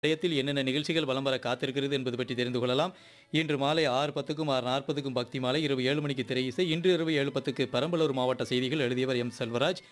நிலையத்தில் என்னென்ன நிகழ்ச்சிகள் வலம் வர காத்திருக்கிறது என்பது பற்றி தெரிந்து கொள்ளலாம் இன்று மாலை ஆறு பத்துக்கும் ஆறு நாற்பதுக்கும் பக்தி மாலை இரவு ஏழு மணிக்கு திரை இசை இன்று இரவு ஏழு பத்துக்கு பெரம்பலூர் மாவட்ட செய்திகள் எழுதியவர் எம் செல்வராஜ்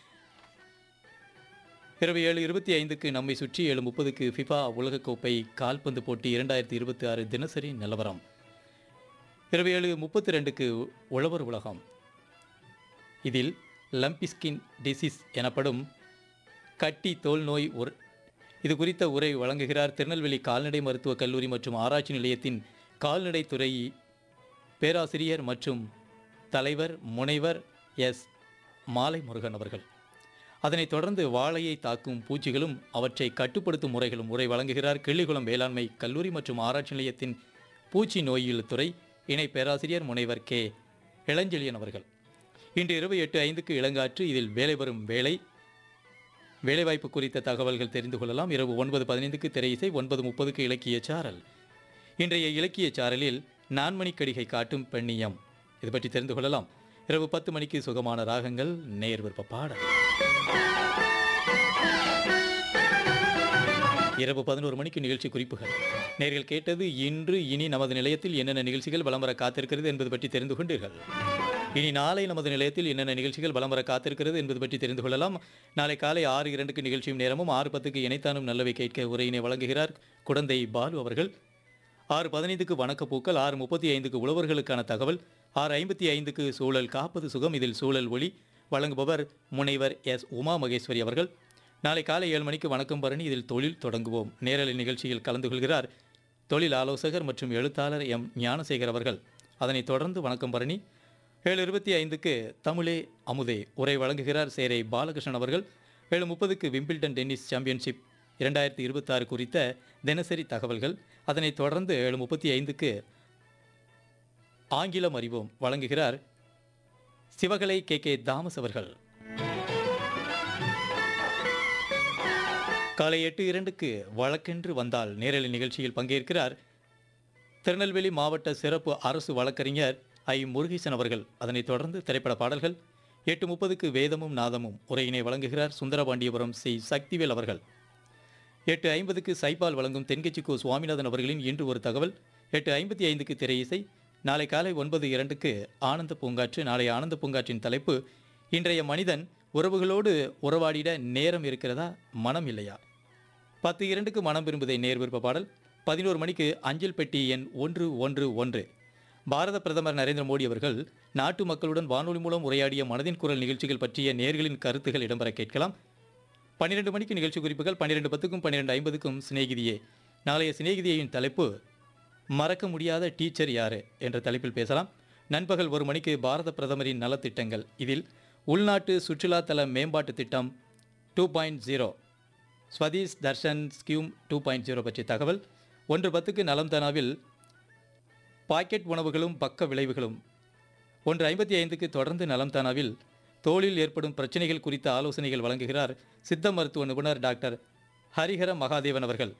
இரவு ஏழு இருபத்தி ஐந்துக்கு நம்மை சுற்றி ஏழு முப்பதுக்கு ஃபிஃபா உலகக்கோப்பை கால்பந்து போட்டி இரண்டாயிரத்தி இருபத்தி ஆறு தினசரி நிலவரம் இரவு ஏழு முப்பத்தி ரெண்டுக்கு உழவர் உலகம் இதில் லம்பிஸ்கின் டிசீஸ் எனப்படும் கட்டி தோல் நோய் ஒரு இது குறித்த உரை வழங்குகிறார் திருநெல்வேலி கால்நடை மருத்துவக் கல்லூரி மற்றும் ஆராய்ச்சி நிலையத்தின் கால்நடைத்துறை பேராசிரியர் மற்றும் தலைவர் முனைவர் எஸ் மாலை முருகன் அவர்கள் அதனைத் தொடர்ந்து வாழையை தாக்கும் பூச்சிகளும் அவற்றை கட்டுப்படுத்தும் முறைகளும் உரை வழங்குகிறார் கிள்ளிகுளம் வேளாண்மை கல்லூரி மற்றும் ஆராய்ச்சி நிலையத்தின் பூச்சி நோயியல் துறை இணை பேராசிரியர் முனைவர் கே இளஞ்செழியன் அவர்கள் இன்று இரவு எட்டு ஐந்துக்கு இளங்காற்று இதில் வேலை வரும் வேலை வேலைவாய்ப்பு குறித்த தகவல்கள் தெரிந்து கொள்ளலாம் இரவு ஒன்பது பதினைந்துக்கு திரை இசை ஒன்பது முப்பதுக்கு இலக்கிய சாரல் இன்றைய இலக்கிய சாரலில் நான்மணிக்கடிகை காட்டும் பெண்ணியம் இது பற்றி தெரிந்து கொள்ளலாம் இரவு பத்து மணிக்கு சுகமான ராகங்கள் நேர் விருப்ப பாடல் இரவு பதினோரு மணிக்கு நிகழ்ச்சி குறிப்புகள் நேர்கள் கேட்டது இன்று இனி நமது நிலையத்தில் என்னென்ன நிகழ்ச்சிகள் வலம் வர காத்திருக்கிறது என்பது பற்றி தெரிந்து கொண்டீர்கள் இனி நாளை நமது நிலையத்தில் என்னென்ன நிகழ்ச்சிகள் வலம் வர காத்திருக்கிறது என்பது பற்றி தெரிந்து கொள்ளலாம் நாளை காலை ஆறு இரண்டுக்கு நிகழ்ச்சியும் நேரமும் ஆறு பத்துக்கு இணைத்தானும் நல்லவை கேட்க உரையினை வழங்குகிறார் குடந்தை பாலு அவர்கள் ஆறு பதினைந்துக்கு வணக்கப்பூக்கள் ஆறு முப்பத்தி ஐந்துக்கு உழவர்களுக்கான தகவல் ஆறு ஐம்பத்தி ஐந்துக்கு சூழல் காப்பது சுகம் இதில் சூழல் ஒளி வழங்குபவர் முனைவர் எஸ் உமா மகேஸ்வரி அவர்கள் நாளை காலை ஏழு மணிக்கு வணக்கம் பரணி இதில் தொழில் தொடங்குவோம் நேரலை நிகழ்ச்சியில் கலந்து கொள்கிறார் தொழில் ஆலோசகர் மற்றும் எழுத்தாளர் எம் ஞானசேகர் அவர்கள் அதனைத் தொடர்ந்து வணக்கம் பரணி ஏழு இருபத்தி ஐந்துக்கு தமிழே அமுதே உரை வழங்குகிறார் சேரை பாலகிருஷ்ணன் அவர்கள் ஏழு முப்பதுக்கு விம்பிள்டன் டென்னிஸ் சாம்பியன்ஷிப் இரண்டாயிரத்தி இருபத்தாறு குறித்த தினசரி தகவல்கள் அதனைத் தொடர்ந்து ஏழு முப்பத்தி ஐந்துக்கு ஆங்கிலம் அறிவோம் வழங்குகிறார் சிவகலை கே கே தாமஸ் அவர்கள் காலை எட்டு இரண்டுக்கு வழக்கென்று வந்தால் நேரலை நிகழ்ச்சியில் பங்கேற்கிறார் திருநெல்வேலி மாவட்ட சிறப்பு அரசு வழக்கறிஞர் ஐ முருகேசன் அவர்கள் அதனைத் தொடர்ந்து திரைப்பட பாடல்கள் எட்டு முப்பதுக்கு வேதமும் நாதமும் உரையினை வழங்குகிறார் சுந்தரபாண்டியபுரம் சி சக்திவேல் அவர்கள் எட்டு ஐம்பதுக்கு சைபால் வழங்கும் தென்கட்சி கோ சுவாமிநாதன் அவர்களின் இன்று ஒரு தகவல் எட்டு ஐம்பத்தி ஐந்துக்கு திரை இசை நாளை காலை ஒன்பது இரண்டுக்கு ஆனந்த பூங்காற்று நாளை ஆனந்த பூங்காற்றின் தலைப்பு இன்றைய மனிதன் உறவுகளோடு உறவாடிட நேரம் இருக்கிறதா மனம் இல்லையா பத்து இரண்டுக்கு மனம் விரும்புதை நேர் விருப்ப பாடல் பதினோரு மணிக்கு அஞ்சல் பெட்டி எண் ஒன்று ஒன்று ஒன்று பாரத பிரதமர் நரேந்திர மோடி அவர்கள் நாட்டு மக்களுடன் வானொலி மூலம் உரையாடிய மனதின் குரல் நிகழ்ச்சிகள் பற்றிய நேர்களின் கருத்துகள் இடம்பெற கேட்கலாம் பன்னிரெண்டு மணிக்கு நிகழ்ச்சி குறிப்புகள் பன்னிரெண்டு பத்துக்கும் பன்னிரெண்டு ஐம்பதுக்கும் சிநேகிதியே நாளைய சிநேகிதியின் தலைப்பு மறக்க முடியாத டீச்சர் யாரு என்ற தலைப்பில் பேசலாம் நண்பகல் ஒரு மணிக்கு பாரத பிரதமரின் நலத்திட்டங்கள் இதில் உள்நாட்டு சுற்றுலா தல மேம்பாட்டு திட்டம் two point zero Swadesh Darshan scheme two point zero பற்றிய தகவல் ஒன்று பத்துக்கு நலம் தானாவில் பாக்கெட் உணவுகளும் பக்க விளைவுகளும் ஒன்று ஐம்பத்தி ஐந்துக்கு தொடர்ந்து நலம் தானாவில் தோலில் ஏற்படும் பிரச்சனைகள் குறித்த ஆலோசனைகள் வழங்குகிறார் சித்த மருத்துவ நிபுணர் டாக்டர் ஹரிஹர மகாதேவன் அவர்கள்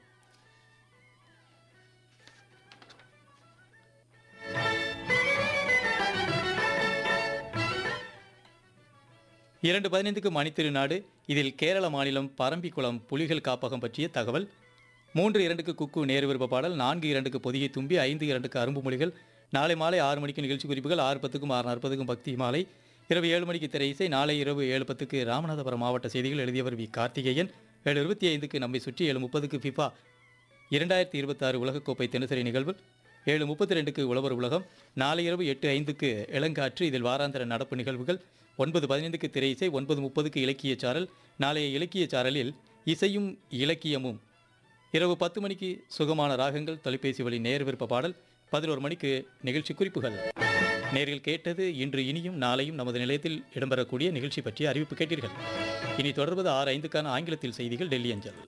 இரண்டு பதினைந்துக்கு மணித்திருநாடு இதில் கேரள மாநிலம் பரம்பிக்குளம் புலிகள் காப்பகம் பற்றிய தகவல் மூன்று இரண்டுக்கு குக்கு நேரு விருப்ப பாடல் நான்கு இரண்டுக்கு பொதிகை தும்பி ஐந்து இரண்டுக்கு அரும்பு மொழிகள் நாளை மாலை ஆறு மணிக்கு நிகழ்ச்சி குறிப்புகள் ஆறு பத்துக்கும் ஆறு நாற்பதுக்கும் பக்தி மாலை இரவு ஏழு மணிக்கு திரை இசை நாளை இரவு ஏழு பத்துக்கு ராமநாதபுரம் மாவட்ட செய்திகள் எழுதியவர் வி கார்த்திகேயன் ஏழு இருபத்தி ஐந்துக்கு நம்மை சுற்றி ஏழு முப்பதுக்கு ஃபிஃபா இரண்டாயிரத்தி இருபத்தாறு உலகக்கோப்பை தினசரி நிகழ்வு ஏழு முப்பத்தி ரெண்டுக்கு உழவர் உலகம் நாளை இரவு எட்டு ஐந்துக்கு இளங்காற்று இதில் வாராந்திர நடப்பு நிகழ்வுகள் ஒன்பது பதினைந்துக்கு திரை இசை ஒன்பது முப்பதுக்கு இலக்கிய சாரல் நாளைய இலக்கிய சாரலில் இசையும் இலக்கியமும் இரவு பத்து மணிக்கு சுகமான ராகங்கள் தொலைபேசி வழி நேர் விருப்ப பாடல் பதினோரு மணிக்கு நிகழ்ச்சி குறிப்புகள் நேரில் கேட்டது இன்று இனியும் நாளையும் நமது நிலையத்தில் இடம்பெறக்கூடிய நிகழ்ச்சி பற்றிய அறிவிப்பு கேட்டீர்கள் இனி தொடர்வது ஆறு ஐந்துக்கான ஆங்கிலத்தில் செய்திகள் டெல்லி அஞ்சல்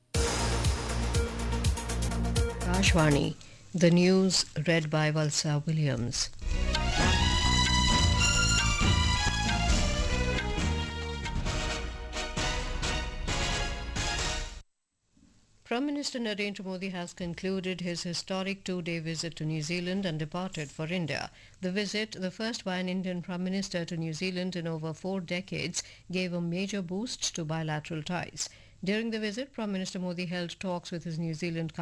Kashwani, the news read by Valsa Williams. Prime Minister Narendra Modi has concluded his historic two-day visit to New Zealand and departed for India. The visit, the first by an Indian Prime Minister to New Zealand in over four decades, gave a major boost to bilateral ties. During the visit, Prime Minister Modi held talks with his New Zealand